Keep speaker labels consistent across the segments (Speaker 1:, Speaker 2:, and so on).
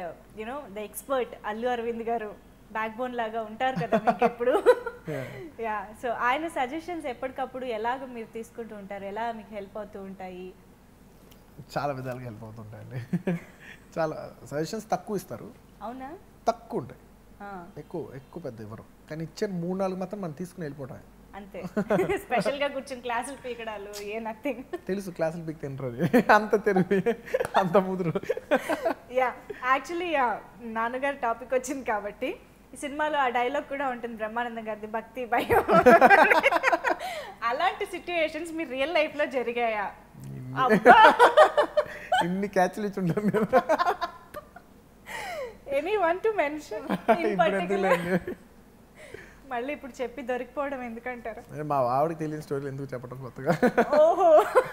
Speaker 1: You know the expert Allu Aravind garu back bone లాగా ఉంటారు కదా మీకు ఎప్పుడు యా సో ఆయన సజెషన్స్ ఎప్పటికప్పుడు ఎలాగ మీరు తీసుకుంటూ ఉంటారు ఎలా మీకు హెల్ప్ అవుతూ ఉంటాయి
Speaker 2: చాలా విధాలుగా హెల్ప్ అవుతుంటాయండి చాలా సజెషన్స్ తక్కువ ఇస్తారు
Speaker 1: అవునా
Speaker 2: తక్కువ ఉంటాయి
Speaker 1: ఆ,
Speaker 2: ఎక్కువ ఎక్కువ పెద్ద ఇవ్వరు కానీ ఇచ్చిన మూడు నాలుగు మాత్రం మనం తీసుకుని వెళ్ళిపోవటం
Speaker 1: అంతే స్పెషల్ గా కూర్చొని క్లాసులు పీకడాలు ఏ నథింగ్
Speaker 2: తెలుసు క్లాసులు పిక్ తింటారు అది. అంత తెలివి అంత ముదురు
Speaker 1: యా యాక్చువల్లీ యా నాన్నగారు టాపిక్ వచ్చింది కాబట్టి ఈ సినిమాలో ఆ డైలాగ్ కూడా ఉంటుంది బ్రహ్మానందం గారిది భక్తి భయం అలాంటి సిచ్యువేషన్స్ మీ రియల్ లైఫ్ లో జరిగాయా అబ్బా
Speaker 2: ఇన్ని క్యాచ్లు ఇచ్చి ఉంటాను నేను
Speaker 1: anyone to mention in
Speaker 2: ఇప్పుడు
Speaker 1: పర్టికులర్
Speaker 2: ఎందుకులేండి.
Speaker 1: మళ్ళీ ఇప్పుడు చెప్పి దొరికిపోవడం ఎందుకంటారు
Speaker 2: నేను మా ఆవిడకి తెలియని స్టోరీలు ఎందుకు చెప్పడం కొత్తగా
Speaker 1: ఓహో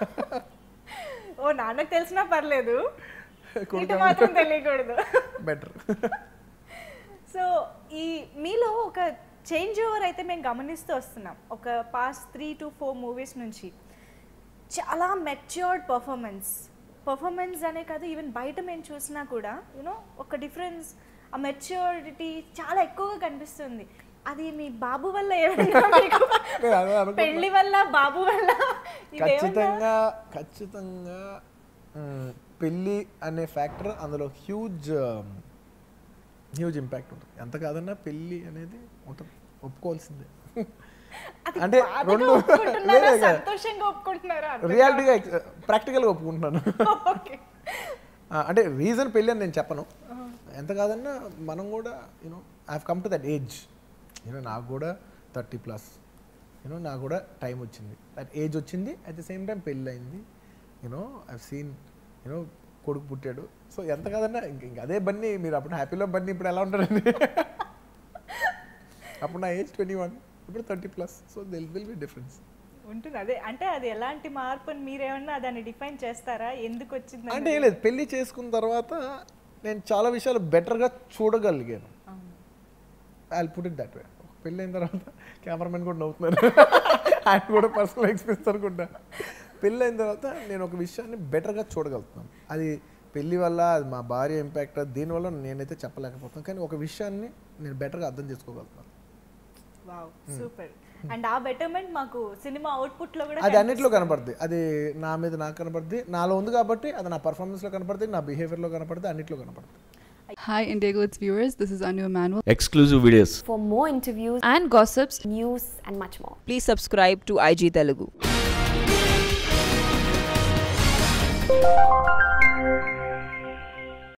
Speaker 1: ఓ నాన్నకు తెలిసినా పర్లేదు ఇటు
Speaker 2: కొడుకు
Speaker 1: మాత్రం తెలియకూడదు
Speaker 2: బెటర్
Speaker 1: సో ఈ మీలో ఒక చేంజ్ ఓవర్ అయితే మేము గమనిస్తూ వస్తున్నాం ఒక past three to four movies నుంచి చాలా మెచ్యూర్డ్ పర్ఫార్మెన్స్ పర్ఫార్మెన్స్ అనే కాదు ఈవెన్ బయట మేము చూసినా కూడా యూనో ఒక డిఫరెన్స్ ఆ మెచ్యూరిటీ చాలా ఎక్కువగా కనిపిస్తుంది అది మీ బాబు వల్ల ఏమైనా మీకు
Speaker 2: నేను అదే అనుకుంటున్నా.
Speaker 1: పెళ్లి వల్ల బాబు వల్ల ఇదేమన్నా
Speaker 2: ఖచ్చితంగా ఖచ్చితంగా మ్, పెళ్ళి అనే ఫ్యాక్టర్ అందులో హ్యూజ్ హ్యూజ్ ఇంపాక్ట్ ఉంటుంది ఎంత కాదన్నా పెళ్ళి అనేది ఉంటుంది ఒప్పుకోవాల్సిందే
Speaker 1: అది
Speaker 2: అంటే
Speaker 1: బాధగా
Speaker 2: రెండు
Speaker 1: ఒప్పుకుంటున్నారా,
Speaker 2: లేదే కదా.
Speaker 1: సంతోషంగా ఒప్పుకుంటున్నారా అర్థం
Speaker 2: రియాలిటీగా ప్రాక్టికల్గా ఒప్పుకుంటున్నాను
Speaker 1: ఓకే
Speaker 2: ఆ, అంటే రీజన్ పెళ్ళి అని నేను చెప్పను ఎంత కాదన్నా మనం కూడా you know I have come to that age you know నాకు కూడా థర్టీ ప్లస్ యూనో నాకు కూడా టైం వచ్చింది దట్ ఏజ్ వచ్చింది అట్ ద సేమ్ టైం పెళ్ళి అయింది యూనో ఐ సీన్ యూనో కొడుకు పుట్టాడు సో ఎంత కాదన్నా ఇంక ఇంక అదే బన్నీ మీరు అప్పుడు హ్యాపీలో బన్నీ ఇప్పుడు ఎలా ఉంటారండి అప్పుడు నా ఏజ్ ట్వంటీ వన్ ఇప్పుడు thirty plus so there will be difference
Speaker 1: ఉంటుంది అదే అంటే అది ఎలాంటి మార్పు అని మీరేమన్నా దాన్ని డిఫైన్ చేస్తారా ఎందుకు వచ్చింది
Speaker 2: అంటే ఏం లేదు పెళ్లి చేసుకున్న తర్వాత నేను చాలా విషయాలు బెటర్గా చూడగలిగాను I put it that way పెళ్ళి అయిన తర్వాత కెమెరామెన్ కూడా నవ్వుతున్నారు ఆయన కూడా పర్సనల్ ఎక్స్పీరియన్స్ అనుకుంటా పెళ్ళి అయిన తర్వాత నేను ఒక విషయాన్ని బెటర్గా చూడగలుగుతున్నాను అది పెళ్లి వల్ల అది మా భార్య ఇంపాక్ట్ దీనివల్ల నేనైతే చెప్పలేకపోతున్నాను కానీ ఒక విషయాన్ని నేను బెటర్గా అర్థం చేసుకోగలుగుతాను
Speaker 1: వావ్ సూపర్ అండ్ ఆ బెటర్మెంట్ మాకు సినిమా అవుట్పుట్ లో కూడా
Speaker 2: అది అన్నిట్లో కనపడుద్ది అది నా మీద నాకు కనపడుద్ది నాలో ఉంది కాబట్టి అది నా పర్ఫార్మెన్స్లో కనపడుతుంది నా బిహేవియర్లో కనపడుతుంది అన్నిట్లో కనపడుతుంది
Speaker 3: Hi, Indigo, it's viewers. This is Anu Emanuel.
Speaker 4: exclusive videos
Speaker 5: For more interviews,
Speaker 6: and gossips.
Speaker 5: news, and much more.
Speaker 6: Please subscribe to IG Telugu.